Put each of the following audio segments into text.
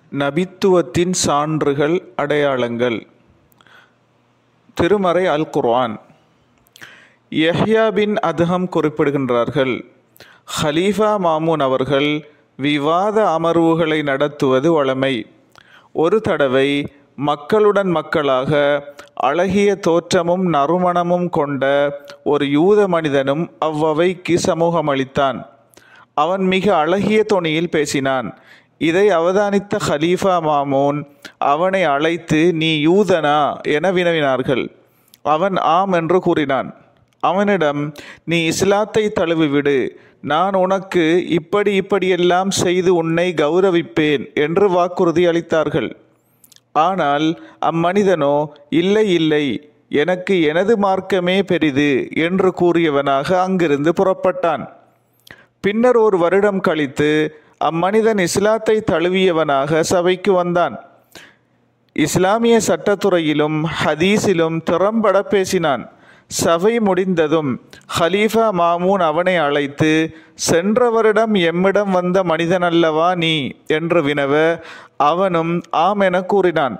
நபித்துவத்தின் சான்றுகள் அடையாளங்கள் திருமறை அல் குர்ஆன் யஹ்யா பின் அதஹம் குறிப்பிடுகின்றார்கள் ஹலீஃபா மாமூன் அவர்கள் விவாத அமர்வுகளை நடத்துவது வழமை ஒரு தடவை மக்களுடன் மக்களாக அழகிய தோற்றமும் நறுமணமும் கொண்ட ஒரு யூத மனிதனும் அவ்வவைக்கு சமூகமளித்தான் அவன் மிக அழகிய தொனியில் பேசினான் இதை அவதானித்த ஹலீஃபா மாமூன் அவனை அழைத்து நீ யூதனா என வினவினார்கள் அவன் ஆம் என்று கூறினான் அவனிடம் நீ இஸ்லாத்தை தழுவிவிடு நான் உனக்கு இப்படி இப்படியெல்லாம் செய்து உன்னை கௌரவிப்பேன் என்று வாக்குறுதி அளித்தார்கள் ஆனால் அம்மனிதனோ இல்லை இல்லை எனக்கு எனது மார்க்கமே பெரிது என்று கூறியவனாக அங்கிருந்து புறப்பட்டான் பின்னர் ஒரு வருடம் கழித்து அம்மனிதன் இஸ்லாத்தை தழுவியவனாக சபைக்கு வந்தான் இஸ்லாமிய சட்டத்துறையிலும் ஹதீஸிலும் திறம்பட பேசினான் சபை முடிந்ததும் ஹலீஃபா மாமூன் அவனை அழைத்து சென்ற வருடம் எம்மிடம் வந்த மனிதன் அல்லவா நீ என்று வினவ அவனும் ஆம் என கூறினான்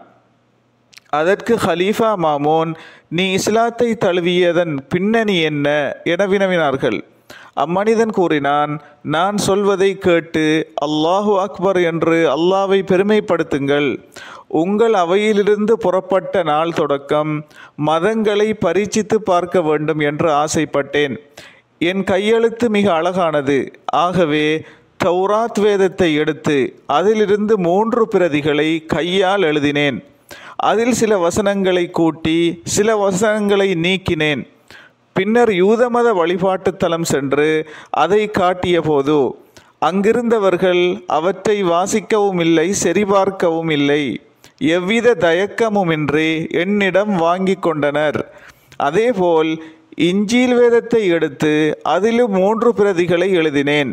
அதற்கு ஹலீஃபா மாமூன் நீ இஸ்லாத்தை தழுவியதன் பின்னணி என்ன என வினவினார்கள் அம்மனிதன் கூறினான் நான் சொல்வதை கேட்டு அல்லாஹு அக்பர் என்று அல்லாவை பெருமைப்படுத்துங்கள் உங்கள் அவையிலிருந்து புறப்பட்ட நாள் தொடக்கம் மதங்களை பரீட்சித்து பார்க்க வேண்டும் என்று ஆசைப்பட்டேன் என் கையெழுத்து மிக அழகானது ஆகவே தௌராத் வேதத்தை எடுத்து அதிலிருந்து மூன்று பிரதிகளை கையால் எழுதினேன் அதில் சில வசனங்களை கூட்டி சில வசனங்களை நீக்கினேன் பின்னர் யூதமத வழிபாட்டு தலம் சென்று அதை காட்டிய போது அங்கிருந்தவர்கள் அவற்றை வாசிக்கவும் இல்லை சரிபார்க்கவும் இல்லை எவ்வித தயக்கமுமின்றி என்னிடம் வாங்கி கொண்டனர் அதேபோல் இஞ்சில் வேதத்தை எடுத்து அதிலும் மூன்று பிரதிகளை எழுதினேன்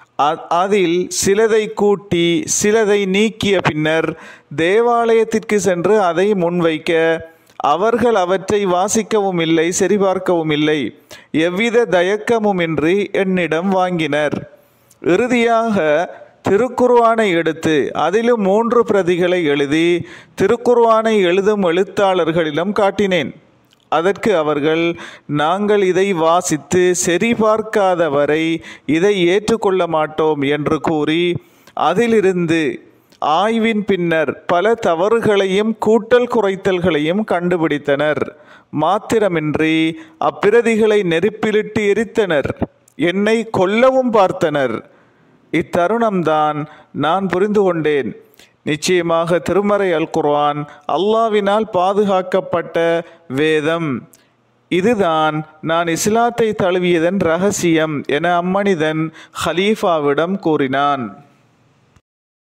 அதில் சிலதை கூட்டி சிலதை நீக்கிய பின்னர் தேவாலயத்திற்கு சென்று அதை முன்வைக்க அவர்கள் அவற்றை வாசிக்கவும் இல்லை சரிபார்க்கவும் இல்லை எவ்வித தயக்கமுமின்றி என்னிடம் வாங்கினர் இறுதியாக திருக்குர்வானை எடுத்து அதிலும் மூன்று பிரதிகளை எழுதி திருக்குர்வானை எழுதும் எழுத்தாளர்களிடம் காட்டினேன் அதற்கு அவர்கள் நாங்கள் இதை வாசித்து சரிபார்க்காத வரை இதை ஏற்றுக்கொள்ள மாட்டோம் என்று கூறி அதிலிருந்து ஆய்வின் பின்னர் பல தவறுகளையும் கூட்டல் குறைத்தல்களையும் கண்டுபிடித்தனர் மாத்திரமின்றி அப்பிரதிகளை நெருப்பிலிட்டு எரித்தனர் என்னை கொல்லவும் பார்த்தனர் இத்தருணம்தான் நான் புரிந்து கொண்டேன் நிச்சயமாக திருமறை அல் குர்ஆன் அல்லாவினால் பாதுகாக்கப்பட்ட வேதம் இதுதான் நான் இஸ்லாத்தை தழுவியதன் ரகசியம் என அம்மனிதன் ஹலீஃபாவிடம் கூறினான்